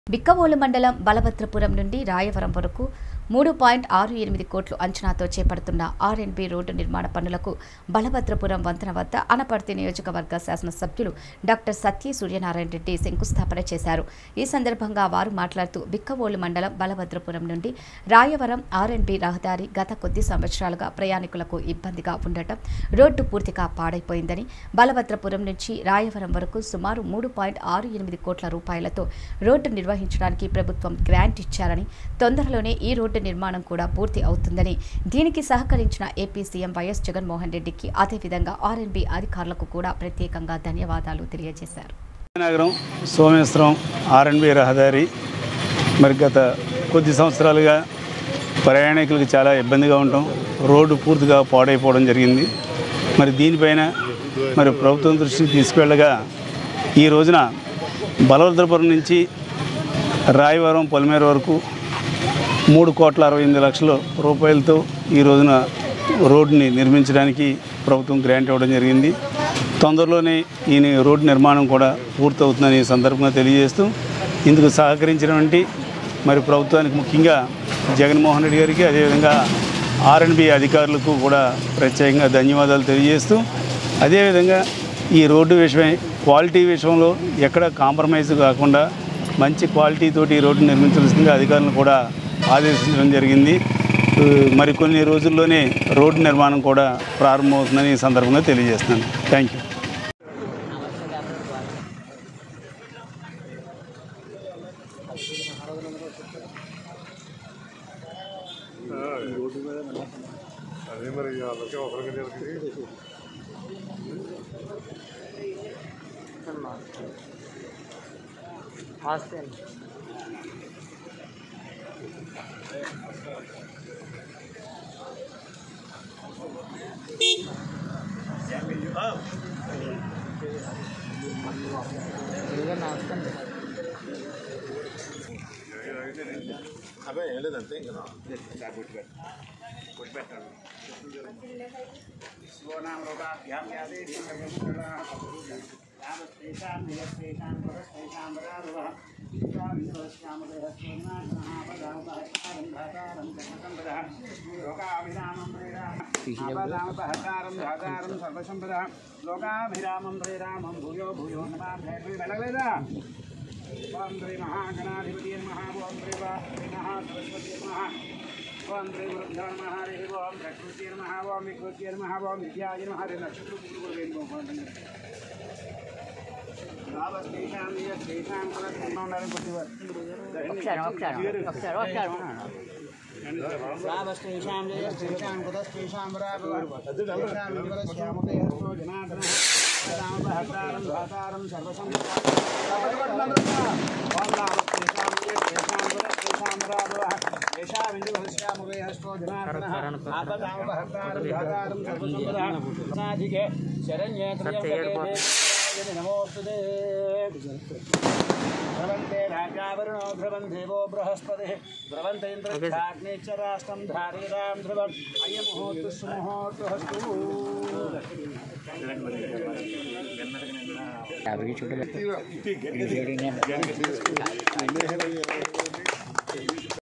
బిక్కవోలు మండలం బలభద్రపురం నుండి రాయవరం వరకు మూడు పాయింట్ ఆరు ఎనిమిది కోట్లు అంచనాతో చేపడుతున్న ఆర్ఎన్బి రోడ్డు నిర్మాణ పనులకు బలభద్రపురం వంతెన వద్ద అనపర్తి నియోజకవర్గ శాసనసభ్యులు డాక్టర్ సత్య సూర్యనారాయణ రెడ్డి శంకుస్థాపన చేశారు ఈ సందర్భంగా వారు మాట్లాడుతూ బిక్కవోలు మండలం బలభద్రపురం నుండి రాయవరం ఆర్ఎన్బి రహదారి గత కొద్ది సంవత్సరాలుగా ప్రయాణికులకు ఇబ్బందిగా ఉండటం రోడ్డు పూర్తిగా పాడైపోయిందని బలభద్రపురం నుంచి రాయవరం వరకు సుమారు మూడు పాయింట్ ఆరు ఎనిమిది కోట్ల రూపాయలతో రోడ్డు నిర్వహించడానికి ప్రభుత్వం గ్రాంట్ ఇచ్చారని తొందరలోనే ఈ రోడ్డు నిర్మాణం కూడా పూర్తి అవుతుందని దీనికి సహకరించిన ఏపీ సీఎం వైఎస్ జగన్మోహన్ రెడ్డికి అదేవిధంగా ఆర్ఎన్బి అధికారులకు కూడా ప్రత్యేకంగా ధన్యవాదాలు తెలియజేశారు నగరం సోమేశ్వరం ఆర్ఎన్బి రహదారి మరి గత కొద్ది సంవత్సరాలుగా ప్రయాణికులకు చాలా ఇబ్బందిగా ఉండటం రోడ్డు పూర్తిగా పాడైపోవడం జరిగింది మరి దీనిపైన మరి ప్రభుత్వం దృష్టికి తీసుకువెళ్ళగా ఈ రోజున బలవద్రపురం నుంచి రాయవరం పొలిమేర వరకు మూడు కోట్ల అరవై ఎనిమిది లక్షల రూపాయలతో ఈ రోజున రోడ్డుని నిర్మించడానికి ప్రభుత్వం గ్రాంట్ ఇవ్వడం జరిగింది తొందరలోనే ఈ ని- రోడ్డు నిర్మాణం కూడా పూర్తవుతుందని ఈ సందర్భంగా తెలియజేస్తూ ఇందుకు సహకరించినటువంటి మరి ప్రభుత్వానికి ముఖ్యంగా జగన్మోహన్ రెడ్డి గారికి అదేవిధంగా ఆర్ఎన్బి అధికారులకు కూడా ప్రత్యేకంగా ధన్యవాదాలు తెలియజేస్తూ అదేవిధంగా ఈ రోడ్డు విషయమై క్వాలిటీ విషయంలో ఎక్కడ కాంప్రమైజ్ కాకుండా మంచి క్వాలిటీ తోటి ఈ రోడ్డు నిర్మించాల్సిందిగా అధికారులను కూడా ఆదేశించడం జరిగింది ఉ, మరికొన్ని రోజుల్లోనే రోడ్డు నిర్మాణం కూడా ప్రారంభమవుతుందని ఈ సందర్భంగా తెలియజేస్తున్నాను థ్యాంక్ యూ అదే మరి వాళ్ళకి ఒకరికి జరిగింది హాస్టల్ అదే ఏం లేదంతే ఇంకా లోకాభిరామం శ్రీరామం భూయో భూయో నమాలేదా ఓం శ్రీ మహాగణాధిపతి నమ ఓం శ్రీ శ్రీ మహాసరస్వతి నమ ఓం శ్రీ గురుభ్యో నమ హరి ఓం ప్రకృతి నమ ఓం వికృతి నమ ఓం విద్యాయ నమ హరి నక్షత్రం గురు వేణుగోపాలం ఒకసారి ఒకసారి ఒకసారి ఒకసారి రావస్టేషాం జయస్టేషాం కుతస్టేషాం రాఘవం శ్యామతే హస్తో జనార్దన రామభద్రారం ధాతారం నమోస్తుతే ధ్రువంతే రాజావరుణో ధ్రువం దేవో బృహస్పతి ధ్రువంత ఇంద్రాగ్నే చ రాష్ట్రం ధారీరాం ధ్రువం అయముహూర్తు సుముహూర్తు హస్తు యాభై చుట్టూ